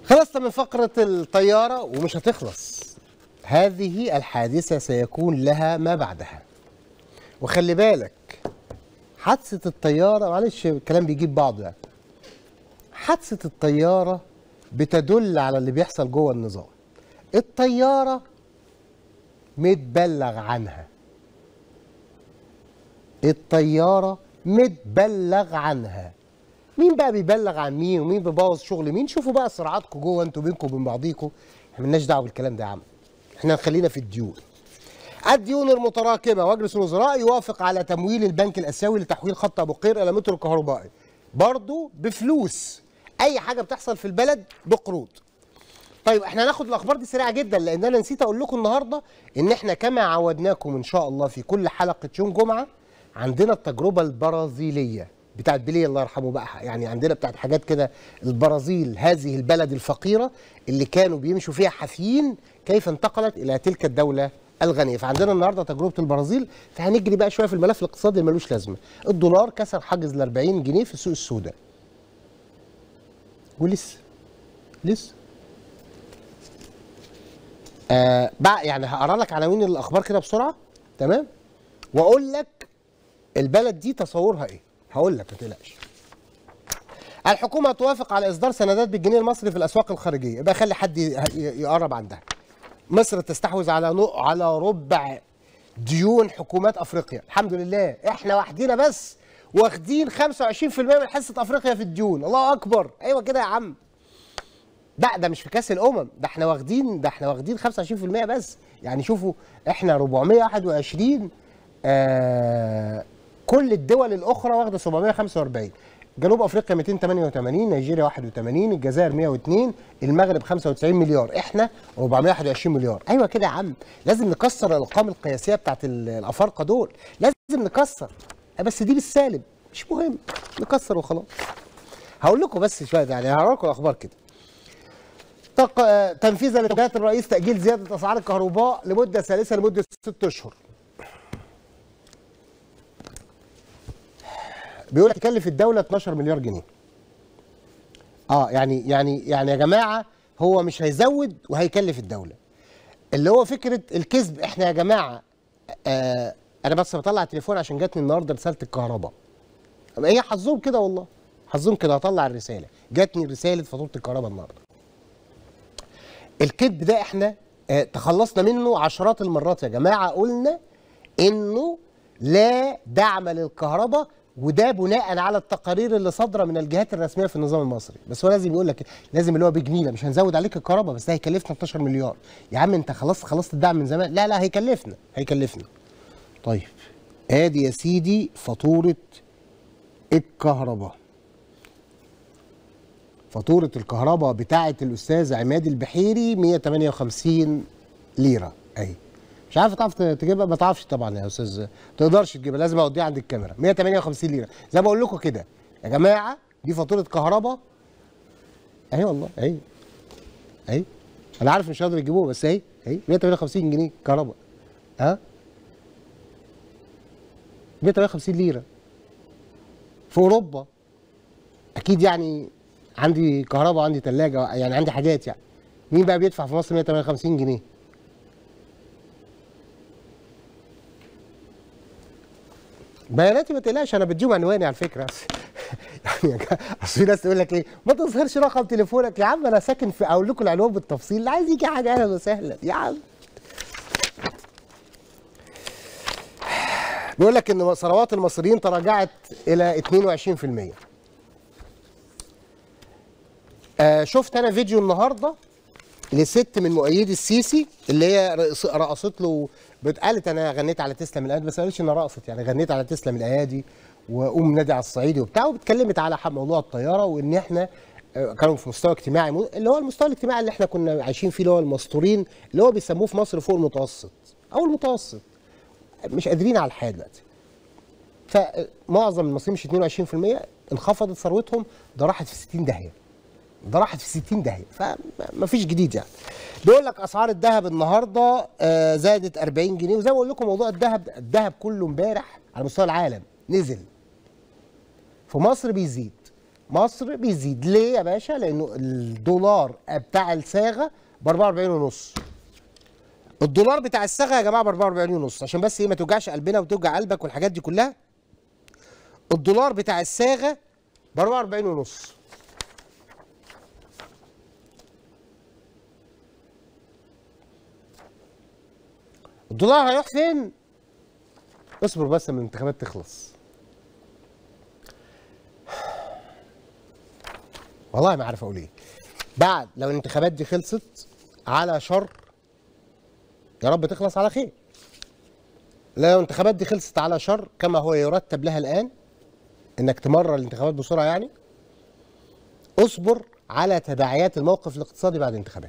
خلصنا من فقرة الطيارة ومش هتخلص هذه الحادثة سيكون لها ما بعدها وخلي بالك حادثة الطيارة معلش الكلام بيجيب بعضه يعني حادثة الطيارة بتدل على اللي بيحصل جوه النظام الطيارة متبلغ عنها الطيارة متبلغ عنها مين بقى بيبلغ عن مين ومين بيبوظ شغل مين شوفوا بقى صراعاتكم جوه انتوا بينكم وبين بعضيكم احنا مالناش دعوه بالكلام ده يا عم احنا خلينا في الديون الديون المتراكمه مجلس الوزراء يوافق على تمويل البنك الاسيوي لتحويل خط ابو قير الى مترو كهربائي برضه بفلوس اي حاجه بتحصل في البلد بقروض طيب احنا هناخد الاخبار دي سريعه جدا لان انا نسيت اقول لكم النهارده ان احنا كما عودناكم ان شاء الله في كل حلقه يوم جمعه عندنا التجربه البرازيليه بتاعت بيليه الله يرحمه بقى يعني عندنا بتاعت حاجات كده البرازيل هذه البلد الفقيره اللي كانوا بيمشوا فيها حافيين كيف انتقلت الى تلك الدوله الغنيه فعندنا النهارده تجربه البرازيل فهنجري بقى شويه في الملف الاقتصادي اللي ملوش لازمه الدولار كسر حاجز ال 40 جنيه في السوق السوداء ولسه لسه آه بقى يعني هقرا لك عناوين الاخبار كده بسرعه تمام واقول لك البلد دي تصورها ايه هقول لك ما تقلقش الحكومه توافق على اصدار سندات بالجنيه المصري في الاسواق الخارجيه يبقى خلي حد ي- ي- يقرب عندها مصر تستحوذ على نو على ربع ديون حكومات افريقيا الحمد لله احنا وحدينا بس واخدين 25% من حصه افريقيا في الديون الله اكبر ايوه كده يا عم لا ده مش في كاس الامم ده احنا واخدين ده احنا واخدين 25% بس يعني شوفوا احنا 421 آه كل الدول الاخرى واخده 745 جنوب افريقيا 288 نيجيريا 81 الجزائر 102 المغرب 95 مليار احنا 421 مليار ايوه كده يا عم لازم نكسر الارقام القياسيه بتاعت ال- الافارقه دول لازم نكسر بس دي بالسالب مش مهم نكسر وخلاص هقول لكم بس شويه يعني هقول لكم اخبار كده تق... آه، تنفيذا لتوجيهات الرئيس تأجيل زيادة أسعار الكهرباء لمدة ثالثة لمدة ست أشهر. بيقول لك تكلف الدولة 12 مليار جنيه. اه يعني يعني يعني يا جماعة هو مش هيزود وهيكلف الدولة. اللي هو فكرة الكذب احنا يا جماعة آه أنا بس بطلع التليفون عشان جاتني النهاردة رسالة الكهرباء. هي حظهم كده والله حظهم كده هطلع الرسالة. جاتني رسالة فاتورة الكهرباء النهاردة. الكذب ده احنا اه تخلصنا منه عشرات المرات يا جماعه قلنا انه لا دعم للكهرباء وده بناء على التقارير اللي صادره من الجهات الرسميه في النظام المصري بس هو لازم يقول لك لازم اللي هو بجنينه مش هنزود عليك الكهرباء بس ده هيكلفنا 12 مليار يا عم انت خلاص خلصت الدعم من زمان لا لا هيكلفنا هيكلفنا طيب ادي يا سيدي فاتوره الكهرباء فاتورة الكهرباء بتاعة الأستاذ عماد البحيري 158 ليرة أهي مش عارف تعرف تجيبها ما تعرفش طبعا يا أستاذ ما تقدرش تجيبها لازم أوديها عند الكاميرا 158 ليرة زي ما بقول لكم كده يا جماعة دي فاتورة كهرباء أهي والله أهي أهي أنا عارف مش قادر يجيبوها بس أهي أهي 158 جنيه كهرباء ها 158 ليرة في أوروبا أكيد يعني عندي كهرباء وعندي ثلاجه يعني عندي حاجات يعني مين بقى بيدفع في مصر 158 جنيه بياناتي ما تقلقش انا بديهم عنواني على فكره يعني يا جماعة، اصل في ناس تقول لك ايه ما تظهرش رقم تليفونك يا عم انا ساكن في اقول لكم العنوان بالتفصيل اللي عايز يجي حاجه اهلا وسهلا يا عم بيقول لك ان ثروات المصريين تراجعت الى 22% آه شفت انا فيديو النهارده لست من مؤيدي السيسي اللي هي رقص- رقصت له بت- قالت انا غنيت على تسلم الايادي بس ما قالتش انها رقصت يعني غنيت على تسلم الايادي وقوم نادي على الصعيدي وبتاع واتكلمت على ح- موضوع الطياره وان احنا آه، كانوا في مستوى اجتماعي مو- اللي هو المستوى الاجتماعي اللي احنا كنا عايشين فيه اللي هو المستورين اللي هو بيسموه في مصر فوق المتوسط او المتوسط مش قادرين على الحياه دلوقتي فمعظم المصريين مش 22% انخفضت ثروتهم ده راحت في 60 داهيه ده راحت في 60 داهيه فما فيش جديد يعني بيقول لك اسعار الذهب النهارده آه، زادت 40 جنيه وزي ما بقول لكم موضوع الذهب الذهب كله امبارح على مستوى العالم نزل في مصر بيزيد مصر بيزيد ليه يا باشا لانه الدولار بتاع الصاغه ب 44 ونص الدولار بتاع الصاغه يا جماعه ب 44 ونص عشان بس ايه ما توجعش قلبنا وتوجع قلبك والحاجات دي كلها الدولار بتاع الصاغه ب 44 ونص الدولار هيروح فين؟ اصبر بس لما الانتخابات تخلص والله ما عارف اقول ايه بعد لو الانتخابات دي خلصت على شر يا رب تخلص على خير لو الانتخابات دي خلصت على شر كما هو يرتب لها الان انك تمرر الانتخابات بسرعه يعني اصبر على تداعيات الموقف الاقتصادي بعد الانتخابات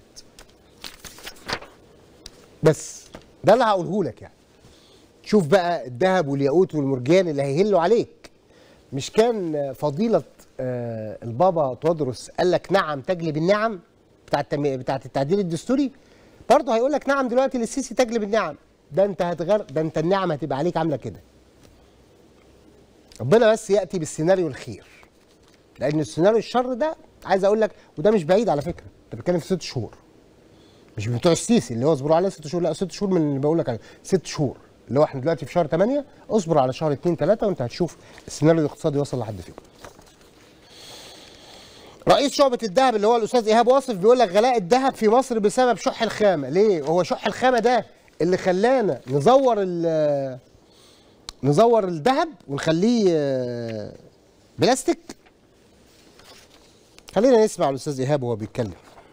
بس ده اللي هقوله لك يعني شوف بقى الذهب والياقوت والمرجان اللي هيهلوا عليك مش كان فضيلة آه، البابا تودرس قال لك نعم تجلب النعم بتاع التم... بتاعت التعديل الدستوري برضه هيقول لك نعم دلوقتي للسيسي تجلب النعم ده انت هتغر ده انت النعم هتبقى عليك عامله كده ربنا بس ياتي بالسيناريو الخير لان السيناريو الشر ده عايز اقول لك وده مش بعيد على فكره انت بتتكلم في ست شهور مش بتوع السيسي اللي هو اصبروا عليه ست شهور لا ست شهور من اللي بقول لك عليه ست شهور اللي هو احنا دلوقتي في شهر 8 اصبر على شهر 2 3 وانت هتشوف السيناريو الاقتصادي وصل لحد فين. رئيس شعبة الذهب اللي هو الأستاذ إيهاب واصف بيقول لك غلاء الذهب في مصر بسبب شح الخامة، ليه؟ هو شح الخامة ده اللي خلانا نزور ال نزور الذهب ونخليه آه، بلاستيك؟ خلينا نسمع الأستاذ إيهاب وهو بيتكلم.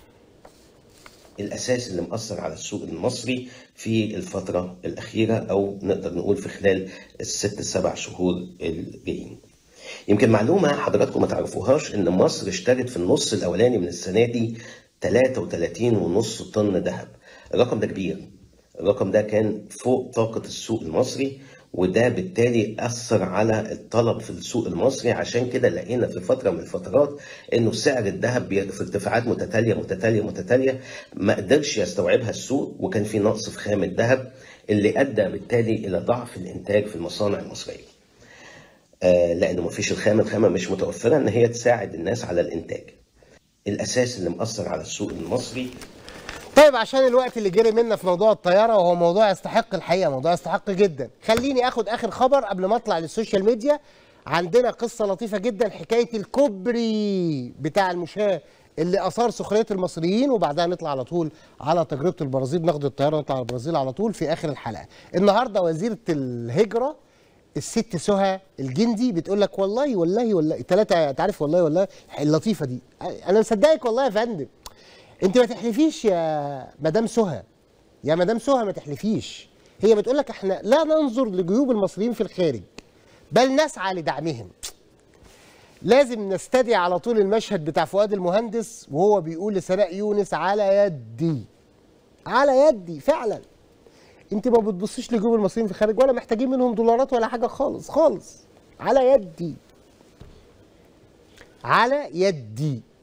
الاساس اللي مأثر على السوق المصري في الفتره الاخيره او نقدر نقول في خلال الست سبع شهور الجايين. يمكن معلومه حضراتكم ما تعرفوهاش ان مصر اشترت في النص الاولاني من السنه دي 33 ونص طن ذهب. الرقم ده كبير. الرقم ده كان فوق طاقه السوق المصري وده بالتالي أثر على الطلب في السوق المصري عشان كده لقينا في فترة من الفترات إنه سعر الذهب بي- في ارتفاعات متتالية متتالية متتالية ما قدرش يستوعبها السوق وكان في نقص في خام الذهب اللي أدى بالتالي إلى ضعف الإنتاج في المصانع المصرية. آه لأنه ما فيش الخامة الخامة مش متوفرة إن هي تساعد الناس على الإنتاج. الأساس اللي مأثر على السوق المصري طيب عشان الوقت اللي جري منا في موضوع الطياره وهو موضوع يستحق الحقيقه موضوع يستحق جدا خليني اخد اخر خبر قبل ما اطلع للسوشيال ميديا عندنا قصه لطيفه جدا حكايه الكوبري بتاع المشاة اللي اثار سخريه المصريين وبعدها نطلع على طول على تجربه البرازيل ناخد الطياره ونطلع على البرازيل على طول في اخر الحلقه النهارده وزيره الهجره الست سهى الجندي بتقول لك والله والله والله ثلاثه تعرف والله والله اللطيفه دي انا مصدقك والله يا فندم انت ما تحلفيش يا مدام سهى يا مدام سهى ما تحلفيش هي بتقول لك احنا لا ننظر لجيوب المصريين في الخارج بل نسعى لدعمهم لازم نستدعي على طول المشهد بتاع فؤاد المهندس وهو بيقول لسناء يونس على يدي على يدي فعلا انت ما بتبصيش لجيوب المصريين في الخارج ولا محتاجين منهم دولارات ولا حاجه خالص خالص على يدي على يدي